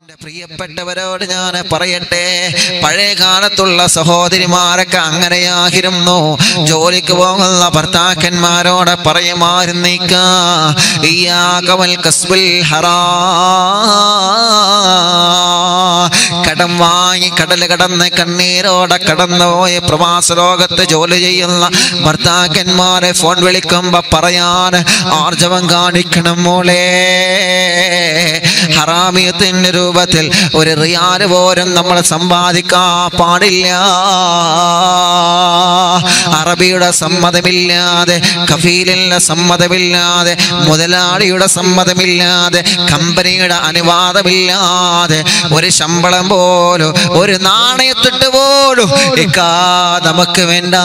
എന്റെ പ്രിയപ്പെട്ടവരോട് ഞാൻ പറയട്ടെ പഴയ കാലത്തുള്ള സഹോദരിമാരൊക്കെ അങ്ങനെയായിരുന്നു ജോലിക്ക് പോകുന്ന ഭർത്താക്കന്മാരോട് പറയുമായിരുന്നേക്ക ഇയ്യാകവൽ കസ്ബുൽ ഹറാ കടം വാങ്ങി കടൽ കടന്ന് കണ്ണീരോടെ കടന്നുപോയ പ്രവാസ ലോകത്ത് ജോലി ചെയ്യുന്ന ഭർത്താക്കന്മാരെ ഫോൺ വിളിക്കുമ്പോ പറയാൻ ആർജവം കാണിക്കണം മോളെ ഹറാമിയത്തിന്റെ രൂപത്തിൽ ഒരു റിയാല് പോലും നമ്മൾ സമ്പാദിക്കാൻ പാടില്ല അറബിയുടെ സമ്മതമില്ലാതെ കഫീലിന്റെ സമ്മതമില്ലാതെ മുതലാളിയുടെ സമ്മതമില്ലാതെ കമ്പനിയുടെ അനുവാദമില്ലാതെ ഒരു ശമ്പളം പോലും ഒരു നാണയത്തിട്ട് പോലും ഇക്കാ നമുക്ക് വേണ്ട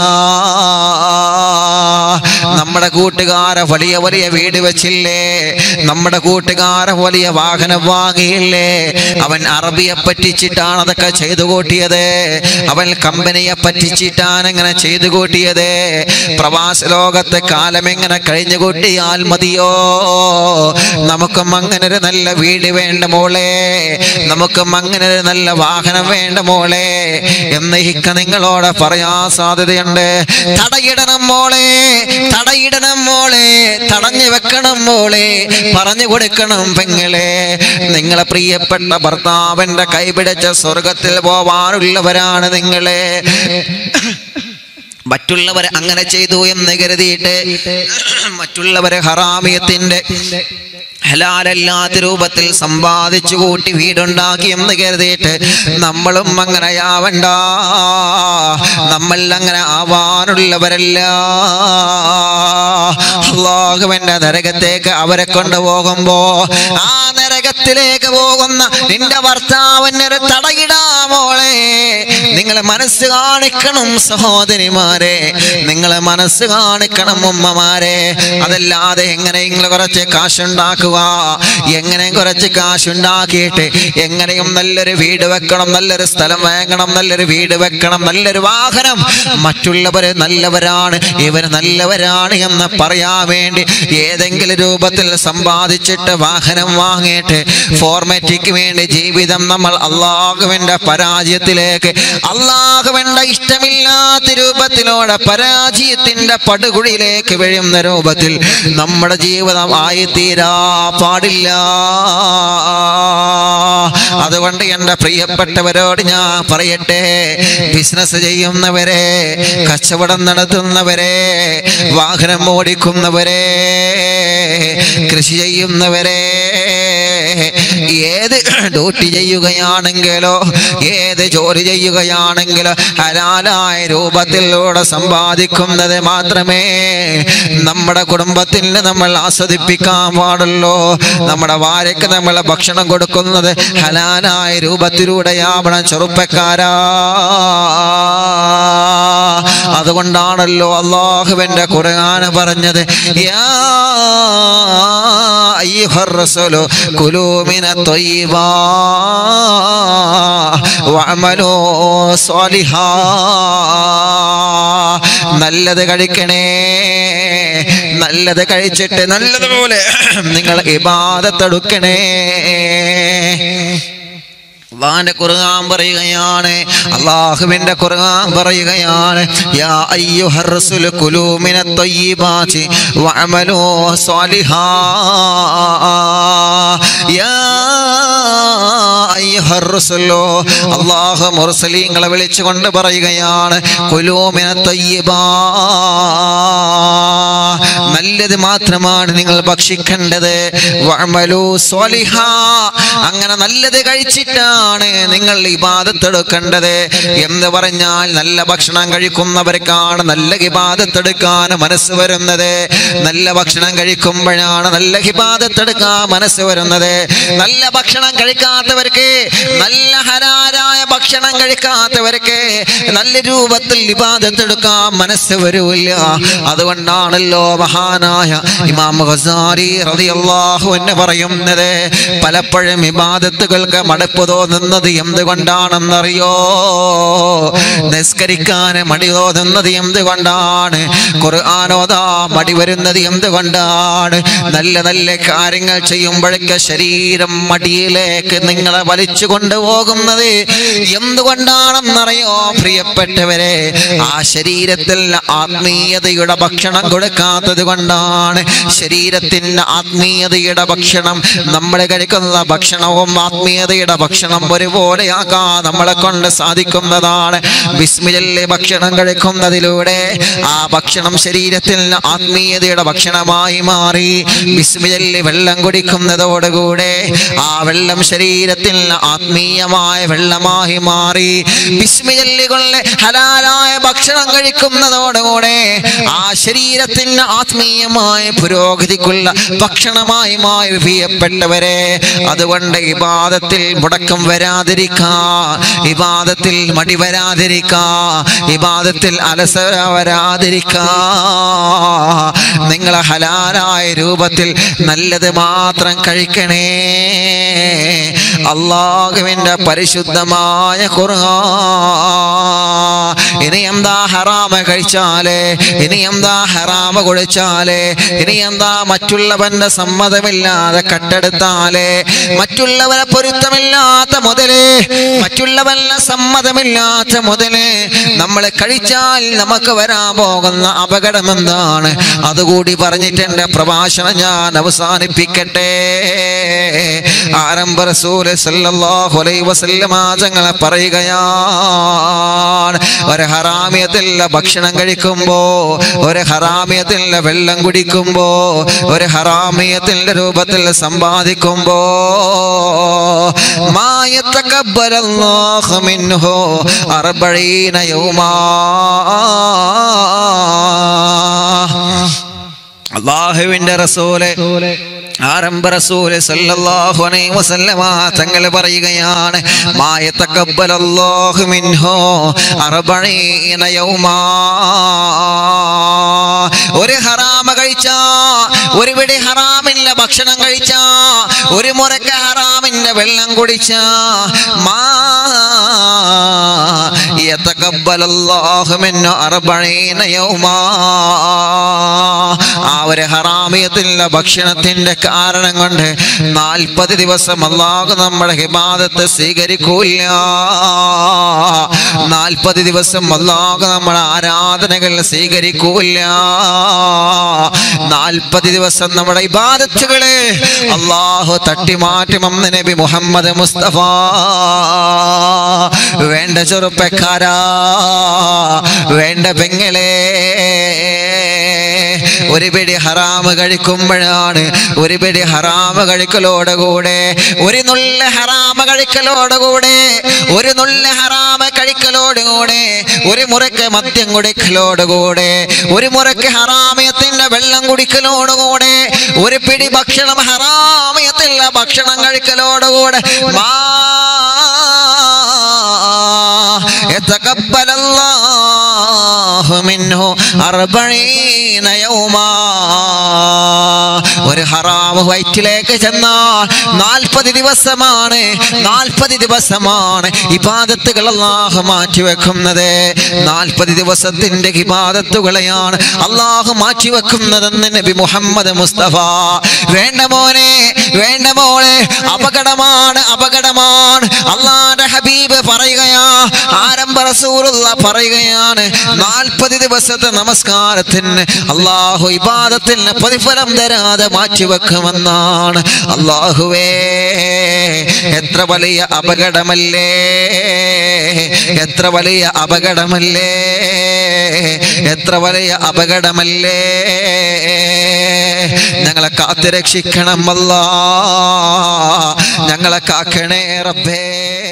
നമ്മുടെ കൂട്ടുകാരെ വലിയ വലിയ വീട് വെച്ചില്ലേ നമ്മുടെ കൂട്ടുകാരെ വലിയ വാഹനം വാങ്ങിയില്ലേ അവൻ അറബിയെ പറ്റിച്ചിട്ടാണ് അതൊക്കെ ചെയ്തു കൂട്ടിയത് അവൻ കമ്പനിയെ പറ്റിച്ചിട്ടാണ് ഇങ്ങനെ ചെയ്തു കൂട്ടിയത് പ്രവാസ ലോകത്തെ കാലം എങ്ങനെ കഴിഞ്ഞു കൂട്ടിയാൽ മതിയോ നമുക്കും അങ്ങനെ ഒരു നല്ല വീട് വേണ്ട മോളെ നമുക്കും അങ്ങനെ ഒരു നല്ല വാഹനം വേണ്ട മോളെ എന്ന് ഹിക്ക നിങ്ങളോട് പറയാൻ സാധ്യതയുണ്ട് തടയിടണം മോളെ തടയിടണം മോളെ തടഞ്ഞു വെക്കണം മോളെ പറഞ്ഞു കൊടുക്കണം പെങ്ങളെ നിങ്ങളെ പ്രിയപ്പെട്ട ഭർത്താവിന്റെ കൈപിടിച്ച സ്വർഗത്തിൽ പോവാനുള്ളവരാണ് നിങ്ങളെ മറ്റുള്ളവർ അങ്ങനെ ചെയ്തു എന്ന് കരുതിയിട്ട് മറ്റുള്ളവരെ ഹറാമിയത്തിന്റെ ഹലാലല്ലാത്ത രൂപത്തിൽ സമ്പാദിച്ചു കൂട്ടി വീടുണ്ടാക്കി എന്ന് കരുതിയിട്ട് നമ്മളും അങ്ങനെയാവണ്ട നമ്മൾ അങ്ങനെ ആവാനുള്ളവരല്ല അള്ളാഹുവിന്റെ നരകത്തേക്ക് അവരെ കൊണ്ടുപോകുമ്പോ ആ നരകത്തിലേക്ക് പോകുന്ന നിന്റെ ഭർത്താവിനൊരു തടയിടാമോളെ നിങ്ങളെ മനസ്സ് കാണിക്കണം സഹോദരിമാരെ നിങ്ങളെ മനസ്സ് കാണിക്കണം ഉമ്മമാരെ അതല്ലാതെ എങ്ങനെയെങ്കിലും കുറച്ച് കാശുണ്ടാക്കുക എങ്ങനെ കുറച്ച് കാശുണ്ടാക്കിയിട്ട് എങ്ങനെയും നല്ലൊരു വീട് വെക്കണം നല്ലൊരു സ്ഥലം വാങ്ങണം നല്ലൊരു വീട് വെക്കണം നല്ലൊരു വാഹനം മറ്റുള്ളവര് നല്ലവരാണ് ഇവർ നല്ലവരാണ് എന്ന് പറയാൻ വേണ്ടി ഏതെങ്കിലും രൂപത്തിൽ സമ്പാദിച്ചിട്ട് വാഹനം വാങ്ങിയിട്ട് ഫോർമാറ്റിക്ക് വേണ്ടി ജീവിതം നമ്മൾ അള്ളാഹുവിന്റെ പരാജയത്തിലേക്ക് അള്ളാഹുവിന്റെ ഇഷ്ടമില്ലാത്ത രൂപത്തിലൂടെ പരാജയത്തിന്റെ പടുകുഴിയിലേക്ക് വീഴുന്ന രൂപത്തിൽ നമ്മുടെ ജീവിതം ആയിത്തീരാ പാടില്ല അതുകൊണ്ട് എൻ്റെ പ്രിയപ്പെട്ടവരോട് ഞാൻ പറയട്ടെ ബിസിനസ് ചെയ്യുന്നവരെ കച്ചവടം നടത്തുന്നവരെ വാഹനം ഓടിക്കുന്നവരെ കൃഷി ചെയ്യുന്നവരെ ഏത് ഡ്യൂട്ടി ചെയ്യുകയാണെങ്കിലോ ഏത് ജോലി ചെയ്യുകയാണെങ്കിലോ ഹലാലായ രൂപത്തിലൂടെ സമ്പാദിക്കുന്നത് മാത്രമേ നമ്മുടെ കുടുംബത്തിന് നമ്മൾ ആസ്വദിപ്പിക്കാൻ പാടുള്ളൂ നമ്മുടെ ഭാര്യയ്ക്ക് നമ്മൾ ഭക്ഷണം കൊടുക്കുന്നത് ഹലാലായ രൂപത്തിലൂടെയാവണം ചെറുപ്പക്കാരാ അതുകൊണ്ടാണല്ലോ അള്ളാഹുവിന്റെ ഖുർആൻ പറഞ്ഞത് യാ അയ്യുഹർ റസൂലു കുലൂ മിന ത്വയ്യിബാ വഅമലൂ സ്വാലിഹാ നല്ലത് കഴിക്കണേ നല്ലത് കഴിച്ചിട്ട് നല്ലതുപോലെ നിങ്ങൾ ഇബാദത്തെടുക്കണേ അള്ളാന്റെ ഖുർആൻ പറയുകയാണ് അള്ളാഹുവിന്റെ ഖുർആൻ പറയുകയാണ് യാ അയ്യുഹർ റസൂൽ കുലൂ മിനത് ത്വയ്യിബാതി വഅമലൂ സ്വാലിഹാ യാ അയ്യുഹർ റസൂൽ അള്ളാഹു മുർസലീങ്ങളെ വിളിച്ചുകൊണ്ട് പറയുകയാണ് കുലൂ മിനത് ത്വയ്യിബാ നല്ലത് മാത്രമാണ് നിങ്ങൾ ഭക്ഷിക്കേണ്ടത് വഅമലൂ സ്വാലിഹാ അങ്ങനെ നല്ലത് കഴിച്ചിട്ടാണ് ആണ് നിങ്ങൾ ഇബാദത്തെടുക്കേണ്ടത് എന്ന് പറഞ്ഞാൽ നല്ല ഭക്ഷണം കഴിക്കുന്നവർക്കാണ് നല്ല ഇബാദത്തെടുക്കാൻ മനസ്സ് വരുന്നത് നല്ല ഭക്ഷണം കഴിക്കുമ്പോഴാണ് നല്ല ഹിബാദത്തെടുക്കാൻ മനസ്സ് വരുന്നത് നല്ല ഭക്ഷണം കഴിക്കാത്തവർക്ക് നല്ല ഹരാരായ ഭക്ഷണം കഴിക്കാത്തവർക്ക് നല്ല രൂപത്തിൽ ഇബാദത്തെടുക്കാൻ മനസ്സ് വരൂല്ല അതുകൊണ്ടാണല്ലോ മഹാനായ ഇമാം ഖസാരി റളിയല്ലാഹു എന്ന് പറയുന്നത് പലപ്പോഴും ഇബാദത്തുകൾക്ക് മടുപ്പ് തോന്നുന്നത് എന്തുകൊണ്ടാണെന്നറിയോ നിസ്കരിക്കാൻ മടി തോന്നുന്നത് എന്തുകൊണ്ടാണ് ഖുർആാനോദാ മടി വരുന്നത് എന്തുകൊണ്ടാണ് നല്ല നല്ല കാര്യങ്ങൾ ചെയ്യുമ്പോഴൊക്കെ ശരീരം മടിയിലേക്ക് നിങ്ങളെ വലിച്ചു പിടിച്ചു കൊണ്ടുപോകുന്നത് എന്തുകൊണ്ടാണെന്നറിയോ പ്രിയപ്പെട്ടവരെ ആ ശരീരത്തിൽ ആത്മീയതയുടെ ഭക്ഷണം കൊടുക്കാത്തത് കൊണ്ടാണ് ശരീരത്തിന് ആത്മീയതയുടെ ഭക്ഷണം നമ്മൾ കഴിക്കുന്ന ഭക്ഷണവും ആത്മീയതയുടെ ഭക്ഷണം ഒരുപോലെയാക്കാൻ നമ്മളെ കൊണ്ട് സാധിക്കുന്നതാണ് ബിസ്മിലല്ലേ ഭക്ഷണം കഴിക്കുന്നതിലൂടെ ആ ഭക്ഷണം ശരീരത്തിൽ ആത്മീയതയുടെ ഭക്ഷണമായി മാറി ബിസ്മിലല്ലേ വെള്ളം കുടിക്കുന്നതോടുകൂടെ ആ വെള്ളം ശരീരത്തിൽ ആത്മീയമായ വെള്ളമായി മാറി ബിസ്മിലല്ലികളുടെ ഹലാലായ ഭക്ഷണം കഴിക്കുന്നതോടുകൂടെ ആ ശരീരത്തിന് ആത്മീയമായ പുരോഗതിക്കുള്ള ഭക്ഷണമായി മാറി പ്രിയപ്പെട്ടവരെ അതുകൊണ്ട് ഇബാദത്തിൽ മുടക്കം വരാതിരിക്കാ ഇബാദത്തിൽ മടി വരാതിരിക്കാ ഇബാദത്തിൽ അലസര വരാതിരിക്കാ നിങ്ങൾ ഹലാലായ രൂപത്തിൽ നല്ലത് മാത്രം കഴിക്കണേ അള്ളാഹുവിൻ്റെ പരിശുദ്ധമായ ഖുർആൻ ഇനി എന്താ ഹറാമ കഴിച്ചാലേ ഇനി എന്താ ഹറാമ കുഴിച്ചാലേ ഇനി എന്താ മറ്റുള്ളവന്റെ സമ്മതമില്ലാതെ കട്ടെടുത്താലേ മറ്റുള്ളവരെ പൊരുത്തമില്ലാത്ത മുതലേ മറ്റുള്ളവരുടെ സമ്മതമില്ലാത്ത മുതലേ നമ്മൾ കഴിച്ചാൽ നമുക്ക് വരാൻ പോകുന്ന അപകടം എന്താണ് അതുകൂടി പറഞ്ഞിട്ട് എൻ്റെ പ്രഭാഷണം ഞാൻ അവസാനിപ്പിക്കട്ടെ ആരംഭ റസൂല് സല്ലല്ലാഹു അലൈഹി വസല്ലമ തങ്ങളെ പറയുകയാണ് ഒരു ഹറാമിയത്തില്ല ഭക്ഷണം കഴിക്കുമ്പോ ഒരു ഹറാമിയത്തില്ല വെള്ളം കുടിക്കുമ്പോ ഒരു ഹറാമിയത്തിന്റെ രൂപത്തിൽ സമ്പാദിക്കുമ്പോ മായത്തക്കബലല്ലാഹു മിൻഹു അർബഈന യൗമാ അള്ളാഹുവിന്റെ റസൂല് ആരംഭ റസൂല് സല്ലല്ലാഹു അലൈഹി വസല്ലമ തങ്ങൾ പറയുകയാണ് മാ യതഖബ്ബലല്ലാഹു മിൻഹു അർബഈന യൗമാ ഒരു ഹറാമ കഴിച്ചാ ഒരു പിടി ഹറാമില്ല ഭക്ഷണം കഴിച്ചാ ഒരു മുറക്ക് ഹറാമിന്റെ വെള്ളം കുടിച്ചാ മാ യതഖബ്ബലല്ലാഹു മിൻഹു അർബഈന യൗമാ ആ ഒരു ഹറാമിയത്തിലുള്ള ഭക്ഷണത്തിന്റെ കാരണം കൊണ്ട് നാൽപ്പത് ദിവസം അള്ളാഹു നമ്മുടെ ഹിബാദത്ത് സ്വീകരിക്കൂല നാൽപ്പത് ദിവസം അള്ളാഹു നമ്മുടെ ആരാധനകൾ സ്വീകരിക്കൂല നാൽപ്പത് ദിവസം നമ്മുടെ ഇബാദത്തുകളെ അള്ളാഹു തട്ടിമാറ്റുമെന്ന് നബി മുഹമ്മദ് മുസ്തഫ വേണ്ട ചെറുപ്പക്കാരാ വേണ്ട പെങ്ങളെ ഒരു പിടി ഹറാമ് കഴിക്കുമ്പോഴാണ് ഒരു പിടി ഹറാമ് കഴിക്കലോടുകൂടെ ഒരു നുള്ള ഹറാമ് കഴിക്കലോടുകൂടെ ഒരു നുള്ള ഹറാമ് കഴിക്കലോടുകൂടെ ഒരു മുറക്ക് മദ്യം കുടിക്കലോടുകൂടെ ഒരു മുറക്ക് ഹറാമയത്തിന്റെ വെള്ളം കുടിക്കലോടുകൂടെ ഒരു പിടി ഭക്ഷണം ഹറാമയത്തിലുള്ള ഭക്ഷണം കഴിക്കലോടുകൂടെ മാ يتقبل الله منه أربعين يوما ഒരു ഹറാമ് വയറ്റിലേക്ക് ചെന്നാൽ നാൽപ്പത് ദിവസമാണ് നാൽപ്പത് ദിവസമാണ് ഇബാദത്തുകൾ അള്ളാഹു മാറ്റിവെക്കുന്നത് നാൽപ്പത് ദിവസത്തിന്റെ ഇബാദത്തുകളെയാണ് അള്ളാഹു മാറ്റിവെക്കുന്നതെന്ന് നബി മുഹമ്മദ് മുസ്തഫ വേണ്ട മോനെ വേണ്ട മോളെ അപകടമാണ് അപകടമാണ് അള്ളാന്റെ ഹബീബ് പറയുകയാ ആരംഭ റസൂലുള്ള പറയുകയാണ് നാൽപ്പത് ദിവസത്തെ നമസ്കാരത്തിന് അള്ളാഹു ഇബാദത്തിന് പ്രതിഫലം തരാതെ മാറ്റിവെക്കുമെന്നാണ് അള്ളാഹുവേ എത്ര വലിയ അപകടമല്ലേ എത്ര വലിയ അപകടമല്ലേ എത്ര വലിയ അപകടമല്ലേ ഞങ്ങളെ കാത്തുരക്ഷിക്കണം അല്ലാ ഞങ്ങളെ കാക്കണേ റബ്ബേ